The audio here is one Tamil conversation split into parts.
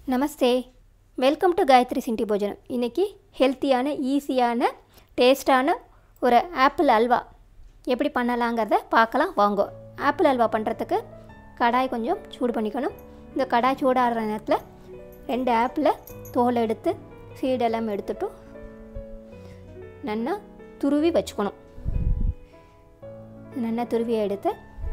நமஸ்தே வெல்கம் டு காயத்ரி சிண்டி போஜனம் இன்றைக்கி ஹெல்த்தியான ஈஸியான டேஸ்டான ஒரு ஆப்பிள் அல்வா எப்படி பண்ணலாங்கிறத பார்க்கலாம் வாங்கோ ஆப்பிள் அல்வா பண்ணுறதுக்கு கடாய் கொஞ்சம் சூடு பண்ணிக்கணும் இந்த கடாய் சூடாடுற நேரத்தில் ரெண்டு ஆப்பிளை தோல் எடுத்து சீடெல்லாம் எடுத்துட்டு நல்லா துருவி வச்சுக்கணும் நல்லா துருவி எடுத்து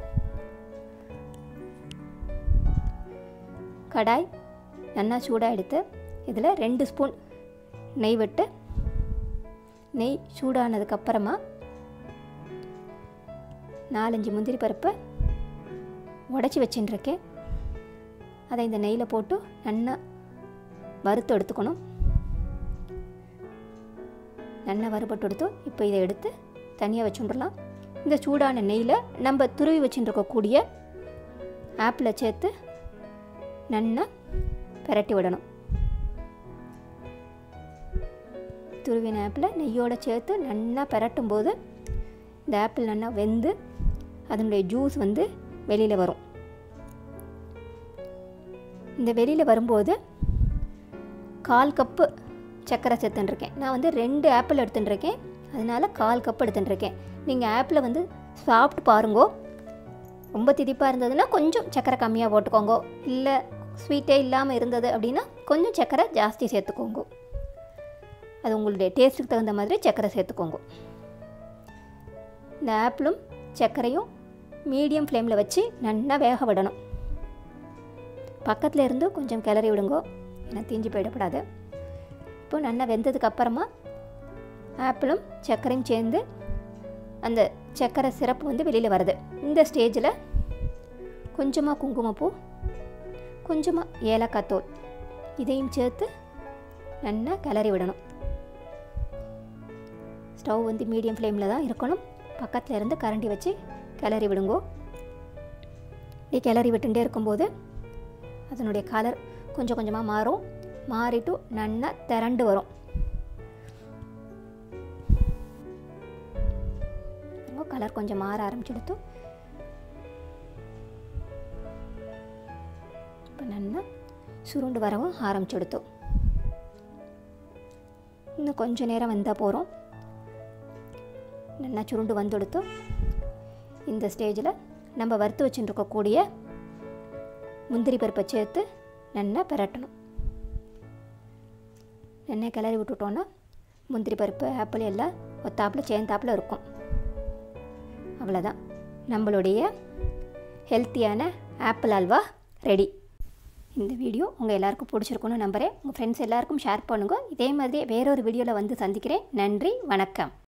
கடாய் நல்லா சூடாக எடுத்து இதில் ரெண்டு ஸ்பூன் நெய் விட்டு நெய் சூடானதுக்கப்புறமா நாலஞ்சு முந்திரி பருப்பை உடச்சி வச்சுட்டுருக்கேன் அதை இந்த நெய்யில் போட்டு நல்லா வறுத்து எடுத்துக்கணும் நல்லா வறுபட்டு எடுத்து இப்போ இதை எடுத்து தனியாக வச்சுட்டுலாம் இந்த சூடான நெய்யில் நம்ம துருவி வச்சுட்டுருக்கக்கூடிய ஆப்பிளை சேர்த்து நல்லா பெரட்டி விடணும் துருவின ஆப்பிள் நெய்யோடு சேர்த்து நல்லா பெரட்டும் போது இந்த ஆப்பிள் நல்லா வெந்து அதனுடைய ஜூஸ் வந்து வெளியில் வரும் இந்த வெளியில் வரும்போது கால் கப்பு சர்க்கரை சேர்த்துட்டுருக்கேன் நான் வந்து ரெண்டு ஆப்பிள் எடுத்துட்டுருக்கேன் அதனால் கால் கப் எடுத்துட்டுருக்கேன் நீங்கள் ஆப்பிளை வந்து சாப்பிட்டு பாருங்கோ ரொம்ப திதிப்பாக இருந்ததுன்னா கொஞ்சம் சர்க்கரை கம்மியாக போட்டுக்கோங்க இல்லை ஸ்வீட்டே இல்லாமல் இருந்தது அப்படின்னா கொஞ்சம் சர்க்கரை ஜாஸ்தி சேர்த்துக்கோங்க அது உங்களுடைய டேஸ்ட்டுக்கு தகுந்த மாதிரி சர்க்கரை சேர்த்துக்கோங்க இந்த ஆப்பிளும் சர்க்கரையும் மீடியம் ஃப்ளேமில் வச்சு நல்லா வேக விடணும் பக்கத்தில் இருந்து கொஞ்சம் கிளறி விடுங்கோ ஏன்னா தீஞ்சு போயிடக்கூடாது இப்போ நல்லா வெந்ததுக்கு அப்புறமா ஆப்பிளும் சர்க்கரையும் சேர்ந்து அந்த சர்க்கரை சிறப்பு வந்து வெளியில் வருது இந்த ஸ்டேஜில் கொஞ்சமாக குங்குமப்பூ கொஞ்சமாக ஏலக்காய் தோல் இதையும் சேர்த்து நல்லா கிளறி விடணும் ஸ்டவ் வந்து மீடியம் ஃப்ளேமில் தான் இருக்கணும் பக்கத்தில் இருந்து கரண்டி வச்சு கிளறி விடுங்கோ இப்படி கிளறி விட்டுட்டே இருக்கும்போது அதனுடைய கலர் கொஞ்சம் கொஞ்சமாக மாறும் மாறிட்டு நல்லா திரண்டு வரும் கலர் கொஞ்சம் மாற ஆரம்பிச்சுடுத்து இப்போ நல்லா சுருண்டு வரவும் ஆரம்பிச்சுடுத்து இன்னும் கொஞ்சம் நேரம் வந்தால் போகிறோம் நல்லா சுருண்டு வந்துடுத்து இந்த ஸ்டேஜில் நம்ம வறுத்து வச்சுட்டுருக்கக்கூடிய முந்திரி பருப்பை சேர்த்து நல்லா பெரட்டணும் எண்ணெய் கிளறி விட்டுட்டோன்னா முந்திரி பருப்பு ஆப்பிள் எல்லாம் ஒத்தாப்பில் சேர்ந்தாப்பில் இருக்கும் அவ்வளோதான் நம்மளுடைய ஹெல்த்தியான ஆப்பிள் அல்வா ரெடி இந்த வீடியோ உங்கள் எல்லாருக்கும் பிடிச்சிருக்குன்னு நம்புகிறேன் உங்கள் ஃப்ரெண்ட்ஸ் எல்லாருக்கும் ஷேர் பண்ணுங்கள் இதே மாதிரி வேறொரு வீடியோவில் வந்து சந்திக்கிறேன் நன்றி வணக்கம்